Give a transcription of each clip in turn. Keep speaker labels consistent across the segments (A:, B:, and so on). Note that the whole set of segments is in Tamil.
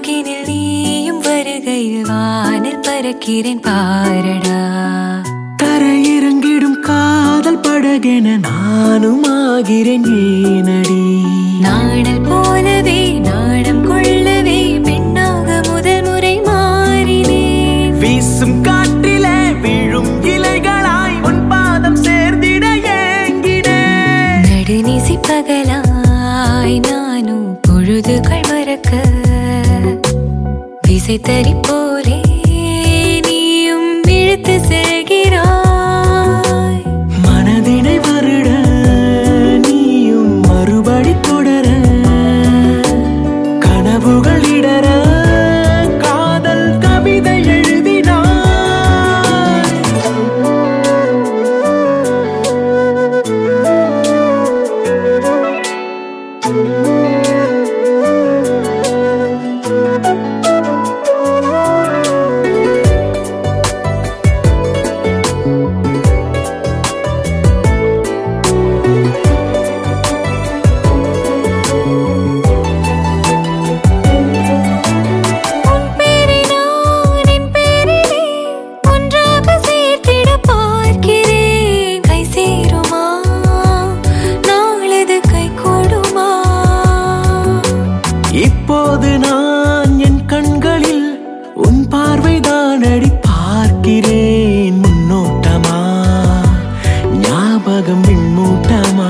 A: அருகினில் நீயும் வருகையில் வானில் பறக்கிறேன் பாரடா
B: தரையிறங்கிடும் காதல் படகென நானும் ஆகிறேன் ஏனடி
A: நாடல் போலவே நாடம் கொள்ளவே பெண்ணாக முதல் முறை மாறினேன்
B: வீசும் காற்றிலே விழும் இலைகளாய் உன் பாதம் சேர்ந்திட ஏங்கினேன்
A: நடுநிசி பகலாய் நானும் பொழுதுகள் மறக்க விசை தறி போலே நீயும் இழுத்து செல்கிறாய்
B: மனதினை வருட நீயும் மறுபடி தொடர கனவுகள் இடர காதல் கவிதை எழுதினாய்
A: உன் பேரை நான் என் பேரிலே ஒன்றாக சேர்த்திட பார்க்கிறேன் கை சேருமா நாளது கை கொடுமா
B: இப்போது நான் என் கண்களில் உன் பார்வைதான் அடி பார்க்கிறேன் முன்னோட்டமா ஞாபகம் விண்மூட்டமா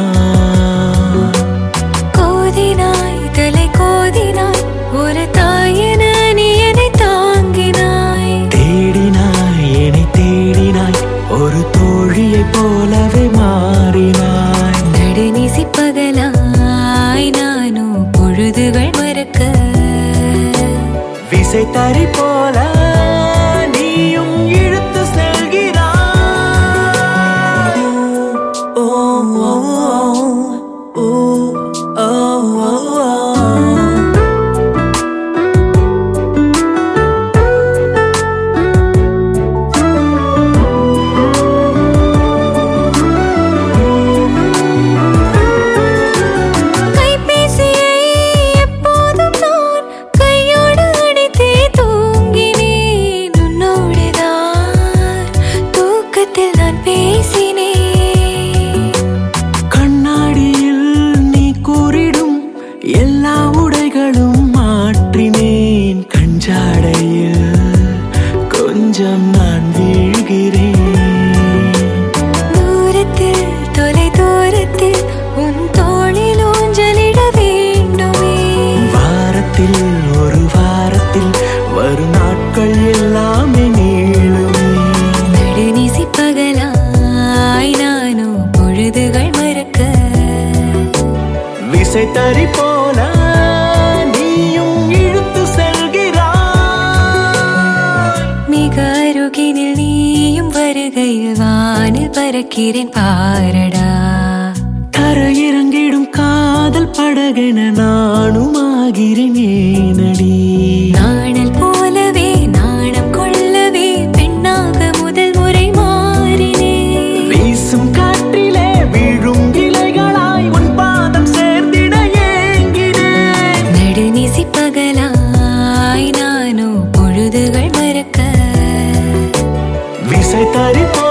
A: கோதினாய் தலை கோதினாய் ஒரு தாயென நீ என்னை தாங்கினாய்
B: தேடினாய் என்னை தேடினாய் ஒரு தோழியைப் போலவே மாறினாய்
A: நடுநிசி பகலாய் நானும் பொழுதுகள் மறக்க
B: விசை தறி போல நீயும் இழுத்து செல்கிறாய் ஓ, ஓ, ஓ, ஓ, ஓ, ஓ.
A: கைபேசியை எப்போதும் நான் கையோடு அணைத்தே தூங்கினேன் உன்னோடுதான் தூக்கத்தில் நான் பேசினேன்
B: கண்ணாடியில் நீ கூறிடும் எல்லா உடைகளும் மாற்றினேன் கஞ்சாடையில் கொஞ்சம் நான் வீழ்கிறேன்
A: தூரத்தில் தொலை தூரத்தில் உன் தோளில் ஊஞ்சலிட வேண்டுமே
B: வாரத்தில் ஒரு வாரத்தில் வரும் நாட்கள் எல்லாமே நீளுமே
A: நடுநிசி பகலாய் நானும் பொழுதுகள் மறக்க
B: விசை தறி போல நீயும் இழுத்து செல்கிறாய்
A: மிக அருகினில் நீயும் வருகையில் வானில் பறக்கிறேன் பாரடா
B: தரையிறங்கிடும் காதல் படகென நானும் ஆகிறேன் ஏனடி
A: நாணல் போலவே நாணம் கொள்ளவே பெண்ணாக முதல் முறை மாறினேன்
B: வீசும் காற்றிலே விழும் இலைகளாய் உன் பாதம் சேர்ந்திட ஏங்கினேன்
A: நடுநிசி பகலாய் நானும் பொழுதுகள் மறக்க
B: விசை தறி போல